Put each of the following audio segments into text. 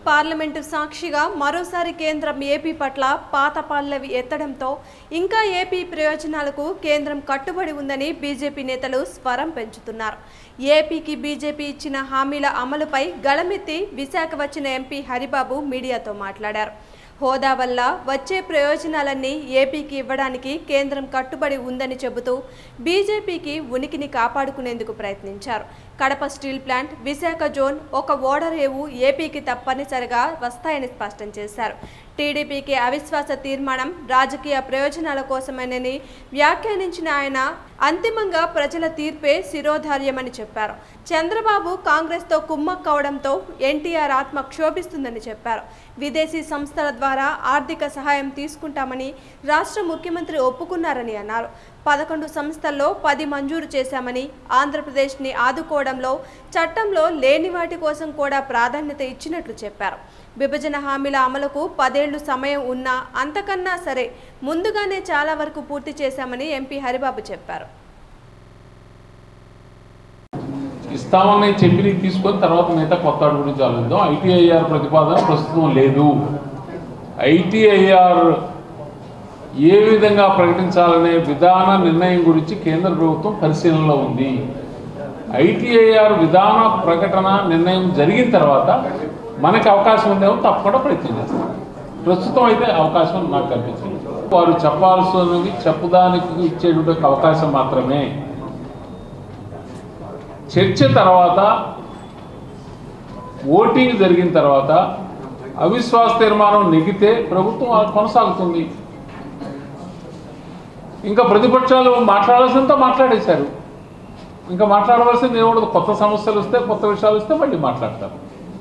Parliament సాక్షిగా మరోసారి కేంద్రం ఏపీ పట్ల పాత పల్లవి ఎత్తడంతో ఇంకా ఏపీ ప్రయోజనాలకు కేంద్రం కట్టుబడి ఉందని బీజేపీ నేతలు స్వరం పెంచుతున్నారు ఏపీకి బీజేపీ ఇచ్చిన హామీల అమలుపై గళమెత్తి విశాఖ వచ్చిన ఎంపీ హరిబాబు మీడియాతో మాట్లాడారు హోదా వల్ల వచ్చే ప్రయోజనాలన్నీ ఏపీకి ఇవ్వడానికి కేంద్రం కట్టుబడి ఉందని చెబుతూ బీజేపీకి ఉనికిని కాపాడుకునేందుకు ప్రయత్నించారు Kadapa steel plant Visakha zone ఒక ఓడరేవు ఏపీకి తప్పనిసరిగా వస్తాయని స్పష్టం చేశారు టీడీపీకి అవిశ్వాస తీర్మానం రాజకీయ ప్రయోజనాల కోసమేనని వ్యాఖ్యానించిన ఆయన అంతిమంగా ప్రజల తీర్పే శిరోధార్యమని చెప్పారు చంద్రబాబు కాంగ్రెస్తో కుమ్మక్కవడంతో ఎన్టీఆర్ ఆత్మ క్షోభిస్తుందని చెప్పారు విదేశీ సంస్థల ద్వారా ఆర్థిక సహాయం తీసుకుంటామని రాష్ట్ర ముఖ్యమంత్రి ఒప్పుకున్నారని అన్నారు పదకొండు సంస్థల్లో పది మంజూరు చేశామని ఆంధ్రప్రదేశ్ని ఆదుకోవడంలో చట్టంలో లేని వాటి కోసం కూడా ప్రాధాన్యత ఇచ్చినట్లు చెప్పారు విభజన హామీల అమలుకు పదేళ్లు సమయం ఉన్నా అంతకన్నా సరే ముందుగానే చాలా వరకు పూర్తి చేశామని ఎంపీ హరిబాబు చెప్పారు ఇస్తామని చెప్పి తీసుకొని తర్వాత మిగతా కొత్త వాటి గురించి ఆలోచిద్దాం ఐటీఐఆర్ ప్రతిపాదన ప్రస్తుతం లేదు ఐటీఐఆర్ ఏ విధంగా ప్రకటించాలనే విధాన నిర్ణయం గురించి కేంద్ర ప్రభుత్వం పరిశీలనలో ఉంది ఐటీఐఆర్ విధాన ప్రకటన నిర్ణయం జరిగిన తర్వాత మనకి అవకాశం ఉందేమో తప్పకుండా ప్రయత్నం చేస్తాం ప్రస్తుతం అయితే అవకాశం నాకు కనిపించింది వారు చెప్పాల్సినవి చెప్పడానికి ఇచ్చేటువంటి అవకాశం మాత్రమే చర్చ తర్వాత ఓటింగ్ జరిగిన తర్వాత అవిశ్వాస తీర్మానం నెగితే ప్రభుత్వం కొనసాగుతుంది ఇంకా ప్రతిపక్షాలు మాట్లాడాల్సినంత మాట్లాడేశారు ఇంకా మాట్లాడవలసింది ఏముండదు కొత్త సమస్యలు వస్తే కొత్త విషయాలు వస్తే మళ్ళీ మాట్లాడతారు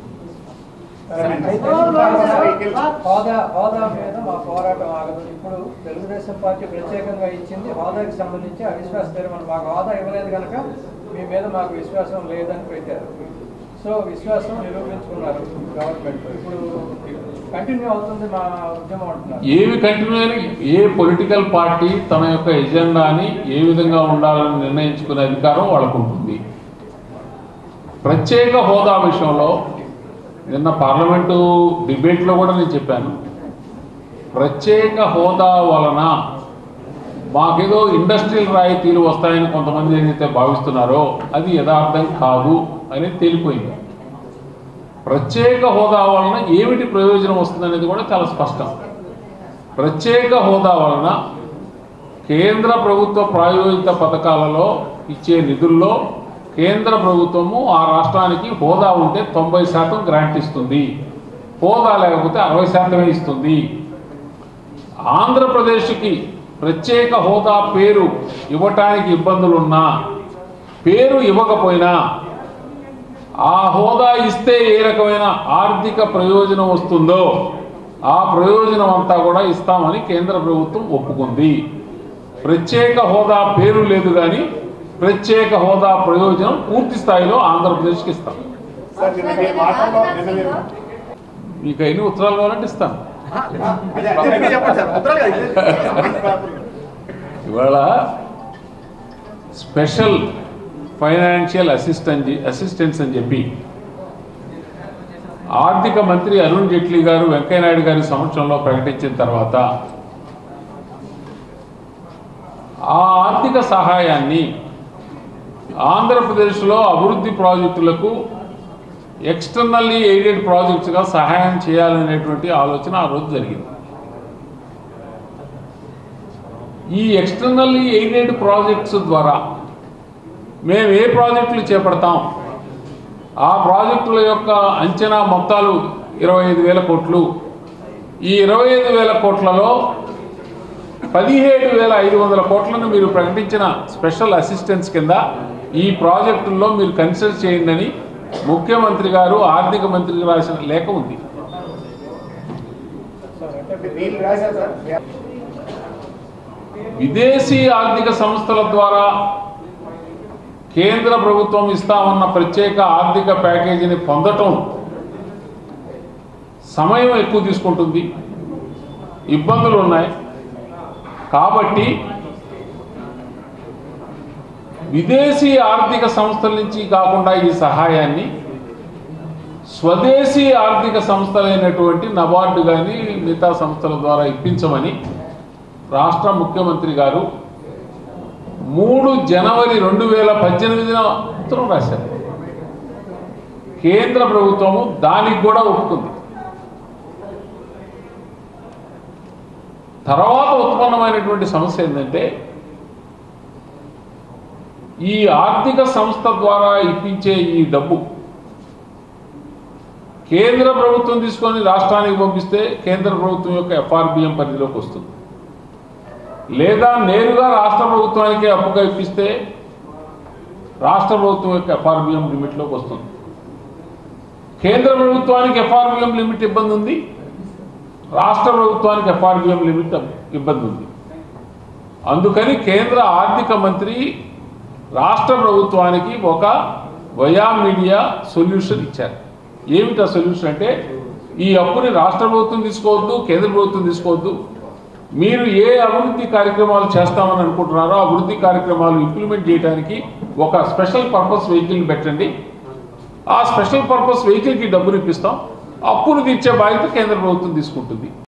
హోదా హోదా మీద మా పోరాటం ఆగదు ఇప్పుడు తెలుగుదేశం పార్టీ ప్రత్యేకంగా ఇచ్చింది హోదాకి సంబంధించి అవిశ్వాస తీర్మానం మాకు హోదా ఇవ్వలేదు కనుక మీ మీద మాకు విశ్వాసం లేదని పెట్టారు సో విశ్వాసం నిరూపించుకున్నారు గవర్నమెంట్ ఇప్పుడు కంటిన్యూ అవుతుంది మా ఉద్యమం అంటున్నారు ఏవి కంటిన్యూ అయినా ఏ పొలిటికల్ పార్టీ తన యొక్క ఎజెండాని ఏ విధంగా ఉండాలని నిర్ణయించుకునే అధికారం వాళ్ళకు ఉంటుంది ప్రత్యేక హోదా విషయంలో నిన్న పార్లమెంటు డిబేట్లో కూడా నేను చెప్పాను ప్రత్యేక హోదా వలన మాకేదో ఇండస్ట్రియల్ రాయితీలు వస్తాయని కొంతమంది ఏదైతే భావిస్తున్నారో అది యథార్థం కాదు అనేది తేలిపోయింది ప్రత్యేక హోదా వలన ఏమిటి ప్రయోజనం వస్తుందనేది కూడా చాలా స్పష్టం ప్రత్యేక హోదా వలన కేంద్ర ప్రభుత్వ ప్రాయోజిత పథకాలలో ఇచ్చే నిధుల్లో కేంద్ర ప్రభుత్వము ఆ రాష్ట్రానికి హోదా ఉంటే తొంభై శాతం గ్రాంట్ ఇస్తుంది హోదా లేకపోతే అరవై శాతమే ఇస్తుంది ఆంధ్రప్రదేశ్కి ప్రత్యేక హోదా పేరు ఇవ్వటానికి ఇబ్బందులున్నా పేరు ఇవ్వకపోయినా ఆ హోదా ఇస్తే ఏ రకమైన ఆర్థిక ప్రయోజనం వస్తుందో ఆ ప్రయోజనం అంతా కూడా ఇస్తామని కేంద్ర ప్రభుత్వం ఒప్పుకుంది ప్రత్యేక హోదా పేరు లేదు కానీ ప్రత్యేక హోదా ప్రయోజనం పూర్తి స్థాయిలో ఆంధ్రప్రదేశ్కి ఇస్తాం సార్ నిన్న మీ మాటల్లో నిన్న మీరు మీకు ఎన్ని ఉత్తరాలు కావాలంటే ఇస్తాను అదే అదే మీరు చెప్పండి సార్ ఉత్తరాలు కాదు, ఇది. ఇవాళ స్పెషల్ ఫైనాన్షియల్ అసిస్టెంట్ అసిస్టెన్స్ అని చెప్పి ఆర్థిక మంత్రి అరుణ్ జైట్లీ గారు వెంకయ్యనాయుడు గారి సమక్షంలో ప్రకటించిన తర్వాత ఆ ఆర్థిక సహాయాన్ని ఆంధ్రప్రదేశ్లో అభివృద్ధి ప్రాజెక్టులకు ఎక్స్టర్నల్లీ ఎయిడెడ్ ప్రాజెక్ట్స్గా సహాయం చేయాలనేటువంటి ఆలోచన ఆ రోజు జరిగింది ఈ ఎక్స్టర్నల్లీ ఎయిడెడ్ ప్రాజెక్ట్స్ ద్వారా మేము ఏ ప్రాజెక్టులు చేపడతాం ఆ ప్రాజెక్టుల యొక్క అంచనా మొత్తాలు ఇరవై ఐదు వేల కోట్లు ఈ ఇరవై ఐదు వేల కోట్లలో పదిహేడు వేల ఐదు వందల కోట్లను మీరు ప్రకటించిన స్పెషల్ అసిస్టెన్స్ కింద ఈ ప్రాజెక్టుల్లో మీరు కన్సిడర్ చేయండి అని ముఖ్యమంత్రి గారు ఆర్థిక మంత్రికి రాసిన లేఖ ఉంది సార్ అంటే వీళ్ళు రాశారు సార్ విదేశీ ఆర్థిక సంస్థల ద్వారా కేంద్ర ప్రభుత్వం ఇస్తామన్న ప్రత్యేక ఆర్థిక ప్యాకేజీని పొందటం సమయం ఎక్కువ తీసుకుంటుంది ఇబ్బందులు ఉన్నాయి కాబట్టి విదేశీ ఆర్థిక సంస్థల నుంచి కాకుండా ఈ సహాయాన్ని స్వదేశీ ఆర్థిక సంస్థలైనటువంటి నబార్డు కానీ మిగతా సంస్థల ద్వారా ఇప్పించమని రాష్ట్ర ముఖ్యమంత్రి గారు మూడు జనవరి రెండు వేల పద్దెనిమిదిన ఉత్తరం రాశారు కేంద్ర ప్రభుత్వము దానికి కూడా ఒప్పుకుంది తర్వాత ఉత్పన్నమైనటువంటి సమస్య ఏంటంటే ఈ ఆర్థిక సంస్థ ద్వారా ఇప్పించే ఈ డబ్బు కేంద్ర ప్రభుత్వం తీసుకొని రాష్ట్రానికి పంపిస్తే కేంద్ర ప్రభుత్వం యొక్క ఎఫ్ఆర్బిఎం పరిధిలోకి వస్తుంది లేదా నేరుగా రాష్ట్ర ప్రభుత్వానికి అప్పుగా ఇప్పిస్తే రాష్ట్ర ప్రభుత్వం యొక్క ఎఫ్ఆర్బిఎం లిమిట్లోకి వస్తుంది కేంద్ర ప్రభుత్వానికి ఎఫ్ఆర్బిఎం లిమిట్ ఇబ్బంది ఉంది రాష్ట్ర ప్రభుత్వానికి ఎఫ్ఆర్బిఎం లిమిట్ ఇబ్బంది ఉంది అందుకని కేంద్ర ఆర్థిక మంత్రి రాష్ట్ర ప్రభుత్వానికి ఒక వయా మీడియా సొల్యూషన్ ఇచ్చారు ఏమిటి ఆ సొల్యూషన్ అంటే ఈ అప్పుని రాష్ట్ర ప్రభుత్వం తీసుకోవద్దు కేంద్ర ప్రభుత్వం తీసుకోవద్దు మీరు ఏ అభివృద్ధి కార్యక్రమాలు చేస్తామని అనుకుంటున్నారో ఆ అభివృద్ధి కార్యక్రమాలు ఇంప్లిమెంట్ చేయడానికి ఒక స్పెషల్ పర్పస్ వెహికల్ పెట్టండి ఆ స్పెషల్ పర్పస్ వెహికల్కి డబ్బులు ఇప్పిస్తాం అప్పును తీర్చే బాధ్యత కేంద్ర ప్రభుత్వం తీసుకుంటుంది